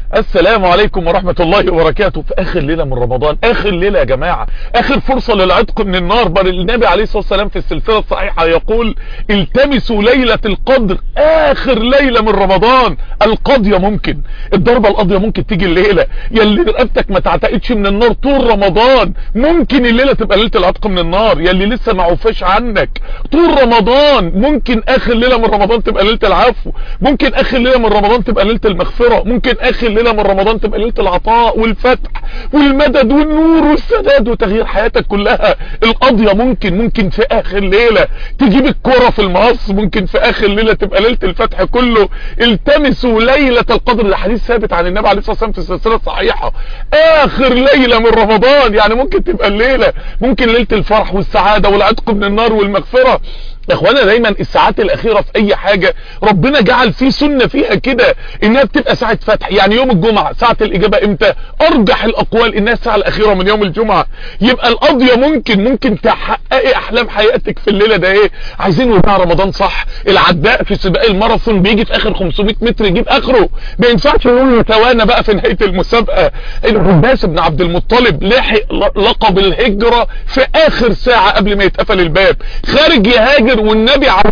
السلام عليكم ورحمة الله وبركاته في اخر ليلة من رمضان اخر ليلة يا جماعة اخر فرصة للعتق من النار بل النبي عليه الصلاة والسلام في السلسلة الصحيحة يقول التمسوا ليلة القدر اخر ليلة من رمضان القاضية ممكن الضربة القاضية ممكن تيجي الليلة يلي رقبتك ما تعتقدش من النار طول رمضان ممكن الليلة تبقى ليلة العتق من النار يلي لسه ما عوفاش عنك طول رمضان ممكن اخر ليلة من رمضان تبقى ليلة العفو ممكن اخر ليلة من رمضان تبقى ليلة المغفرة ممكن اخر ليلة من رمضان تبقى ليلة العطاء والفتح والمدد والنور والسداد وتغيير حياتك كلها القضية ممكن ممكن في اخر ليلة تجيب الكرة في المقص ممكن في اخر ليلة تبقى ليلة الفتح كله التمسوا ليلة القدر ده حديث ثابت عن النبي عليه الصلاة والسلام في السلسلة الصحيحة اخر ليلة من رمضان يعني ممكن تبقى الليلة ممكن ليلة الفرح والسعادة والعتق من النار والمغفرة يا اخوانا دايما الساعات الاخيرة في اي حاجة ربنا جعل فيه سنة فيها كده انها بتبقى ساعة فتح يعني يوم الجمعة ساعة الاجابة امتى ارجح الاقوال انها الساعة الاخيرة من يوم الجمعة يبقى القضية ممكن ممكن تحققي احلام حياتك في الليلة ده ايه عايزين وبتاع رمضان صح العداء في سباق الماراثون بيجي في اخر 500 متر يجيب اخره ما ينفعش نقول نتوانى بقى في نهاية المسابقة العباس بن عبد المطلب لحق لقب الهجرة في اخر ساعة قبل ما يتقفل الباب خارج يهاجر والنبي عليه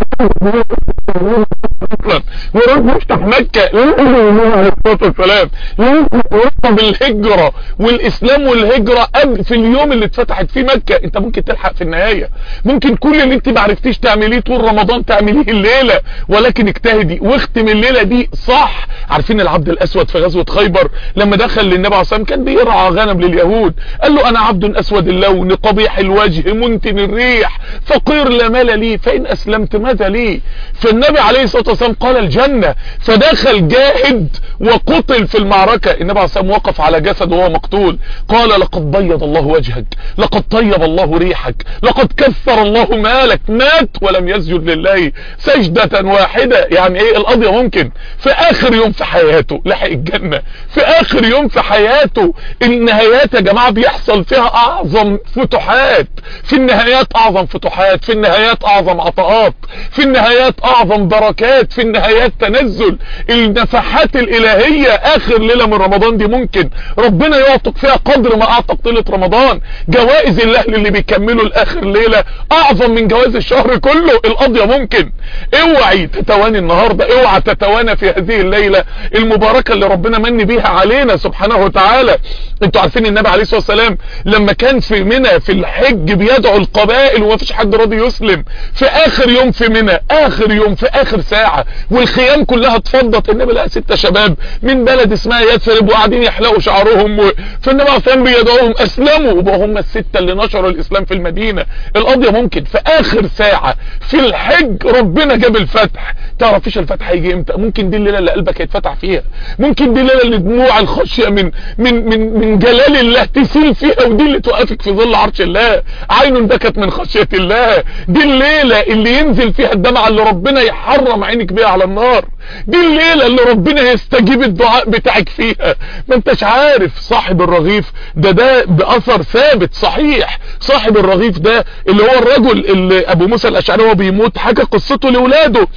وراح يفتح مكة عليه الصلاة والسلام يطلب الهجرة والاسلام والهجرة قبل في اليوم اللي اتفتحت فيه مكة انت ممكن تلحق في النهاية ممكن كل اللي انت معرفتيش تعمليه طول رمضان تعمليه الليلة ولكن اجتهدي واختم الليلة دي صح عارفين العبد الاسود في غزوة خيبر لما دخل للنبي عليه الصلاة والسلام كان بيرعى غنم لليهود قال له انا عبد اسود اللون قبيح الوجه منتن الريح فقير لا مال لي فان اسلمت ماذا لي فالنبي عليه الصلاة والسلام قال الجنة فدخل جاهد وقتل في المعركة النبي عليه الصلاة والسلام وقف على جسد وهو مقتول قال لقد بيض الله وجهك لقد طيب الله ريحك لقد كثر الله مالك مات ولم يسجد لله سجدة واحدة يعني ايه القضية ممكن في اخر يوم في حياته لحق الجنة في اخر يوم في حياته النهايات يا جماعة بيحصل فيها اعظم فتوحات في النهايات اعظم فتوحات في النهايات اعظم عطاءات في النهايات اعظم بركات في النهايات تنزل النفحات الالهية اخر ليلة من رمضان دي ممكن ربنا يعطق فيها قدر ما اعطق طيلة رمضان جوائز الله اللي بيكملوا الاخر ليلة اعظم من جوائز الشهر كله القضية ممكن اوعي تتواني النهاردة اوعى تتوانى في هذه الليلة المباركة اللي ربنا من بيها علينا سبحانه وتعالى انتوا عارفين النبي عليه الصلاة والسلام لما كان في منى في الحج بيدعو القبائل ومفيش حد راضي يسلم في اخر يوم في منى اخر يوم في اخر ساعة والخيام كلها اتفضت النبي لقى ستة شباب من بلد اسمها يثرب وقاعدين يحلقوا شعرهم و... فالنبي عليه الصلاة بيدعوهم اسلموا وبقوا هم الستة اللي نشروا الاسلام في المدينة القضية ممكن في اخر ساعة في الحج ربنا جاب الفتح تعرفيش الفتح هيجي امتى ممكن دي الليلة اللي قلبك هيتفتح فيها ممكن دي الليلة اللي دموع الخشية من من من من جلال الله تسيل فيها ودي اللي توقفك في ظل عرش الله عين بكت من خشية الله دي الليلة اللي ينزل فيها الدمعة اللي ربنا يحرم عينك بيها على النار دي الليلة اللي ربنا يستجيب الدعاء بتاعك فيها ما انتش عارف صاحب الرغيف ده ده بأثر ثابت صحيح صاحب الرغيف ده اللي هو الرجل اللي ابو موسى الاشعري وهو بيموت حكى قصته لاولاده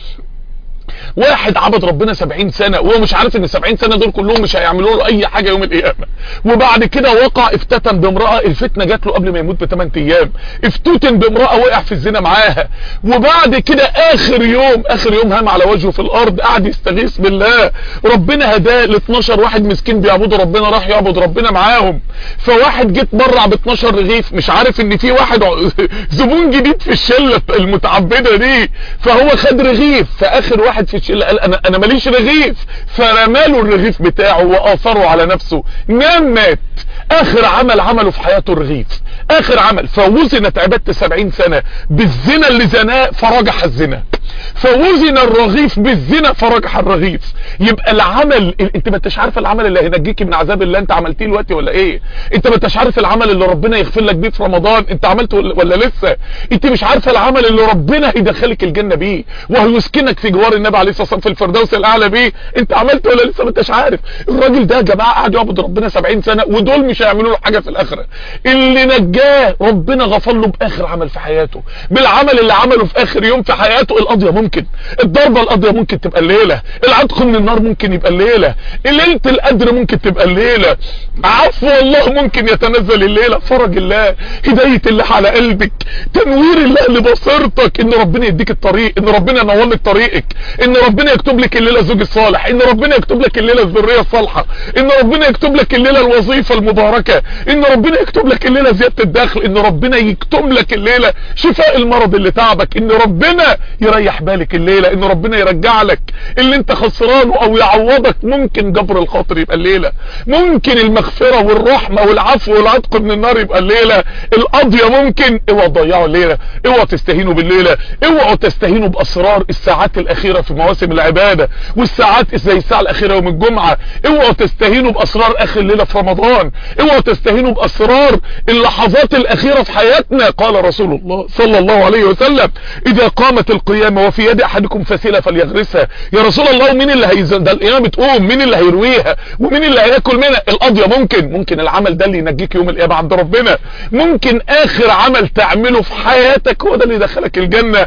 واحد عبد ربنا 70 سنة وهو مش عارف ان 70 سنة دول كلهم مش هيعملوا له اي حاجة يوم القيامة وبعد كده وقع افتتن بامرأة الفتنة جات له قبل ما يموت ب 8 ايام افتتن بامرأة وقع في الزنا معاها وبعد كده اخر يوم اخر يوم هم على وجهه في الارض قاعد يستغيث بالله ربنا هداه ل 12 واحد مسكين بيعبدوا ربنا راح يعبد ربنا معاهم فواحد جه اتبرع ب 12 رغيف مش عارف ان في واحد زبون جديد في الشلة المتعبدة دي فهو خد رغيف فاخر واحد في الشلة قال انا انا ماليش رغيف فرماله الرغيف بتاعه واثره على نفسه نام مات اخر عمل عمله في حياته الرغيف اخر عمل فوزنت عبادة 70 سنة بالزنا اللي زناه فرجح الزنا فوزن الرغيف بالزنا فرجح الرغيف يبقى العمل انت ما انتش عارف العمل اللي هينجيك من عذاب الله انت عملتيه دلوقتي ولا ايه انت ما انتش عارف العمل اللي ربنا يغفر لك بيه في رمضان انت عملته ولا لسه انت مش عارف العمل اللي ربنا هيدخلك الجنة بيه وهيسكنك في جوار النبي عليه الصلاة والسلام في الفردوس الاعلى بيه انت عملته ولا لسه ما انتش عارف الراجل ده يا جماعه قاعد يعبد ربنا 70 سنة ودول مش هيعملوا له حاجة في الاخره اللي نجاه ربنا غفر له باخر عمل في حياته بالعمل اللي عمله في اخر يوم في حياته القضية القضية ممكن الضربة القضية ممكن تبقى الليلة العتق من النار ممكن يبقى الليلة ليلة القدر ممكن تبقى الليلة عفو الله ممكن يتنزل الليلة فرج الله هداية الله على قلبك تنوير الله لبصيرتك ان ربنا يديك الطريق ان ربنا ينور لك طريقك ان ربنا يكتب لك الليلة الزوج الصالح ان ربنا يكتب لك الليلة الذرية الصالحة ان ربنا يكتب لك الليلة الوظيفة المباركة ان ربنا يكتب لك الليلة زيادة الدخل ان ربنا يكتب لك الليلة شفاء المرض اللي تعبك ان ربنا يريح بالك الليلة ان ربنا يرجع لك اللي انت خسرانه او يعوضك ممكن جبر الخاطر يبقى الليلة ممكن المغفرة والرحمة والعفو والعتق من النار يبقى الليلة القضية ممكن اوعوا تضيعوا الليلة اوعوا تستهينوا بالليلة اوعوا تستهينوا باسرار الساعات الاخيرة في مواسم العبادة والساعات زي الساعة الاخيرة يوم الجمعة اوعوا تستهينوا باسرار اخر ليلة في رمضان اوعوا تستهينوا باسرار اللحظات الاخيرة في حياتنا قال رسول الله صلى الله عليه وسلم اذا قامت القيامة وفي يد احدكم فسيلة فليغرسها يا رسول الله مين اللي هيزن ده القيامة بتقوم مين اللي هيرويها ومين اللي هياكل منها القضية ممكن ممكن العمل ده اللي ينجيك يوم القيامة عند ربنا ممكن اخر عمل تعمله في حياتك هو ده اللي يدخلك الجنة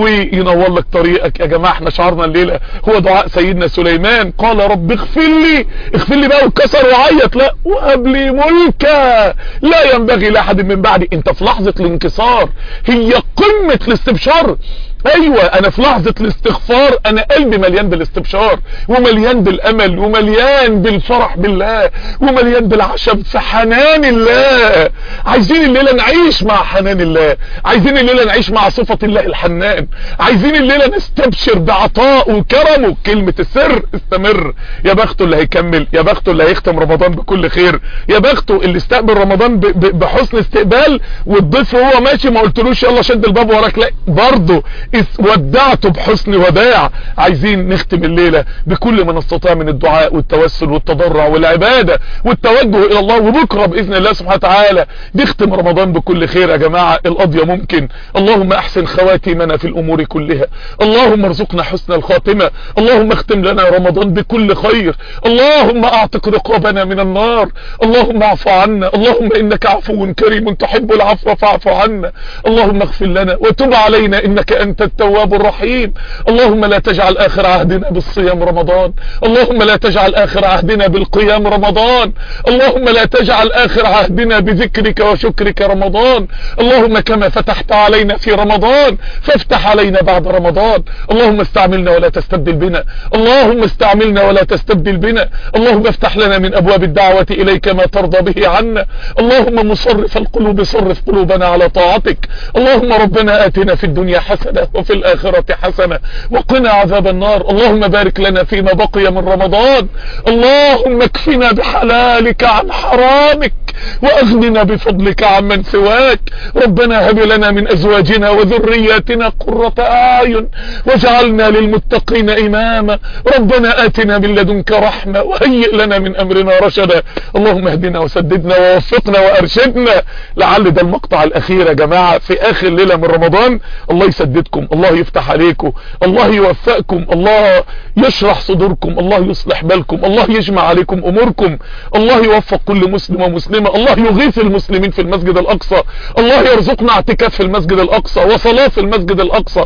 وينور لك طريقك يا جماعة احنا شعرنا الليلة هو دعاء سيدنا سليمان قال رب اغفر لي اغفر لي بقى واتكسر وعيط لا وهب لي ملكا لا ينبغي لاحد من بعدي انت في لحظة الانكسار هي قمة الاستبشار ايوه انا في لحظة الاستغفار انا قلبي مليان بالاستبشار ومليان بالامل ومليان بالفرح بالله ومليان بالعشم في حنان الله عايزين الليلة نعيش مع حنان الله عايزين الليلة نعيش مع صفة الله الحنان عايزين الليلة نستبشر بعطاء وكرمه كلمة السر استمر يا بخته اللي هيكمل يا بخته اللي هيختم رمضان بكل خير يا بخته اللي استقبل رمضان ب ب بحسن استقبال والضيف وهو ماشي ما قلتلوش يلا شد الباب وراك لا برضه ودعته بحسن وداع عايزين نختم الليلة بكل ما نستطيع من الدعاء والتوسل والتضرع والعبادة والتوجه الى الله وبكرة باذن الله سبحانه وتعالى نختم رمضان بكل خير يا جماعة القضية ممكن اللهم احسن خواتمنا في الامور كلها اللهم ارزقنا حسن الخاتمة اللهم اختم لنا رمضان بكل خير اللهم اعتق رقابنا من النار اللهم اعف عنا اللهم انك عفو كريم تحب العفو فاعف عنا اللهم اغفر لنا وتب علينا انك انت التواب الرحيم اللهم لا تجعل اخر عهدنا بالصيام رمضان اللهم لا تجعل اخر عهدنا بالقيام رمضان اللهم لا تجعل اخر عهدنا بذكرك وشكرك رمضان اللهم كما فتحت علينا في رمضان فافتح علينا بعد رمضان اللهم استعملنا ولا تستبدل بنا اللهم استعملنا ولا تستبدل بنا اللهم افتح لنا من ابواب الدعوة اليك ما ترضى به عنا اللهم مصرف القلوب صرف قلوبنا على طاعتك اللهم ربنا اتنا في الدنيا حسنة وفي الآخرة حسنة وقنا عذاب النار اللهم بارك لنا فيما بقي من رمضان اللهم اكفنا بحلالك عن حرامك واغننا بفضلك عمن سواك ربنا هب لنا من ازواجنا وذرياتنا قرة اعين واجعلنا للمتقين اماما ربنا اتنا من لدنك رحمة وهيئ لنا من امرنا رشدا اللهم اهدنا وسددنا ووفقنا وارشدنا لعل ده المقطع الاخير يا جماعة في اخر ليلة من رمضان الله يسددكم الله يفتح عليكم الله يوفقكم الله يشرح صدوركم الله يصلح بالكم الله يجمع عليكم اموركم الله يوفق كل مسلم ومسلمة الله يغيث المسلمين في المسجد الاقصى الله يرزقنا اعتكاف في المسجد الاقصى وصلاة في المسجد الاقصى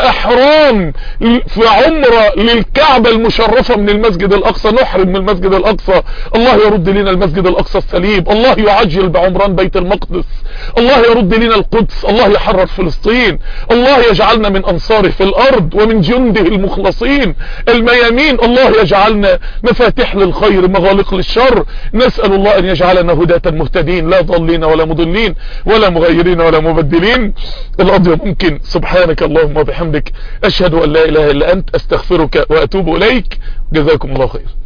واحرام في عمرة للكعبة المشرفة من المسجد الاقصى نحرم من المسجد الاقصى الله يرد لنا المسجد الاقصى السليم الله يعجل بعمران بيت المقدس الله يرد لنا القدس الله يحرر فلسطين الله يجعلنا من انصاره في الارض ومن جنده المخلصين الميامين الله يجعلنا مفاتيح للخير مغالق للشر نسأل الله ان يجعلنا هداة مهتدين لا ضالين ولا مضلين ولا مغيرين ولا مبدلين القضية ممكن سبحانك اللهم وبحمدك اشهد ان لا اله الا انت استغفرك واتوب اليك جزاكم الله خير